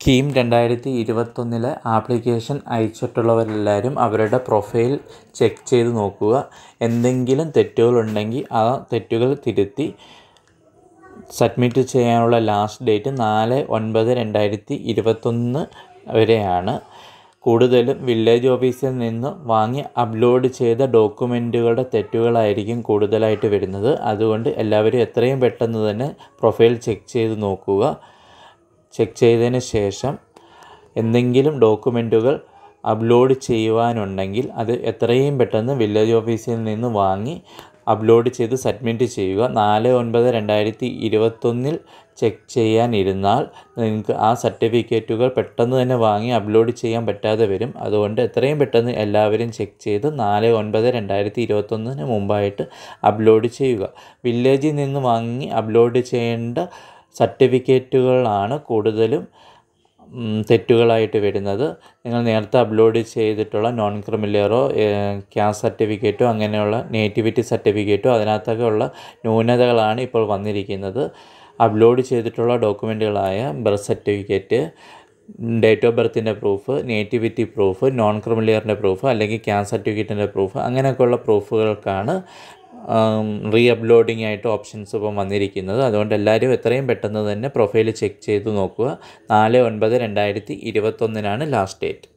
കീം രണ്ടായിരത്തി ഇരുപത്തൊന്നിലെ ആപ്ലിക്കേഷൻ അയച്ചിട്ടുള്ളവരെല്ലാവരും അവരുടെ പ്രൊഫൈൽ ചെക്ക് ചെയ്ത് നോക്കുക എന്തെങ്കിലും തെറ്റുകളുണ്ടെങ്കിൽ ആ തെറ്റുകൾ തിരുത്തി സബ്മിറ്റ് ചെയ്യാനുള്ള ലാസ്റ്റ് ഡേറ്റ് നാല് ഒൻപത് രണ്ടായിരത്തി ഇരുപത്തൊന്ന് വരെയാണ് കൂടുതലും വില്ലേജ് ഓഫീസിൽ നിന്ന് വാങ്ങി അപ്ലോഡ് ചെയ്ത ഡോക്യുമെൻറ്റുകളുടെ തെറ്റുകളായിരിക്കും കൂടുതലായിട്ട് വരുന്നത് അതുകൊണ്ട് എല്ലാവരും എത്രയും പെട്ടെന്ന് തന്നെ പ്രൊഫൈൽ ചെക്ക് ചെയ്ത് നോക്കുക ചെക്ക് ചെയ്തതിന് ശേഷം എന്തെങ്കിലും ഡോക്യുമെൻറ്റുകൾ അപ്ലോഡ് ചെയ്യുവാനുണ്ടെങ്കിൽ അത് എത്രയും പെട്ടെന്ന് വില്ലേജ് ഓഫീസിൽ നിന്ന് വാങ്ങി അപ്ലോഡ് ചെയ്ത് സബ്മിറ്റ് ചെയ്യുക നാല് ഒൻപത് രണ്ടായിരത്തി ഇരുപത്തൊന്നിൽ ചെക്ക് ചെയ്യാനിരുന്നാൽ നിങ്ങൾക്ക് ആ സർട്ടിഫിക്കറ്റുകൾ പെട്ടെന്ന് തന്നെ വാങ്ങി അപ്ലോഡ് ചെയ്യാൻ പറ്റാതെ വരും അതുകൊണ്ട് എത്രയും പെട്ടെന്ന് എല്ലാവരും ചെക്ക് ചെയ്ത് നാല് ഒൻപത് രണ്ടായിരത്തി ഇരുപത്തൊന്നിന് മുമ്പായിട്ട് അപ്ലോഡ് ചെയ്യുക വില്ലേജിൽ നിന്ന് വാങ്ങി അപ്ലോഡ് ചെയ്യേണ്ട സർട്ടിഫിക്കറ്റുകളാണ് കൂടുതലും തെറ്റുകളായിട്ട് വരുന്നത് നിങ്ങൾ നേരത്തെ അപ്ലോഡ് ചെയ്തിട്ടുള്ള നോൺ ക്രിമിലിയറോ ക്യാസ്റ്റ് സർട്ടിഫിക്കറ്റോ അങ്ങനെയുള്ള നേറ്റിവിറ്റി സർട്ടിഫിക്കറ്റോ അതിനകത്തൊക്കെ ഉള്ള ന്യൂനതകളാണ് ഇപ്പോൾ വന്നിരിക്കുന്നത് അപ്ലോഡ് ചെയ്തിട്ടുള്ള ഡോക്യുമെൻറ്റുകളായ ബർത്ത് സർട്ടിഫിക്കറ്റ് ഡേറ്റ് ഓഫ് ബർത്തിൻ്റെ പ്രൂഫ് നേറ്റിവിറ്റി പ്രൂഫ് നോൺ ക്രിമിലിയറിൻ്റെ പ്രൂഫ് അല്ലെങ്കിൽ ക്യാസ്റ്റ് സർട്ടിഫിക്കറ്റിൻ്റെ പ്രൂഫ് അങ്ങനെയൊക്കെയുള്ള പ്രൂഫുകൾക്കാണ് റീ അപ്ലോഡിംഗ് ആയിട്ട് ഓപ്ഷൻസ് ഇപ്പം വന്നിരിക്കുന്നത് അതുകൊണ്ട് എല്ലാവരും എത്രയും പെട്ടെന്ന് തന്നെ പ്രൊഫൈൽ ചെക്ക് ചെയ്ത് നോക്കുക നാല് ഒൻപത് രണ്ടായിരത്തി ഇരുപത്തൊന്നിനാണ് ലാസ്റ്റ് ഡേറ്റ്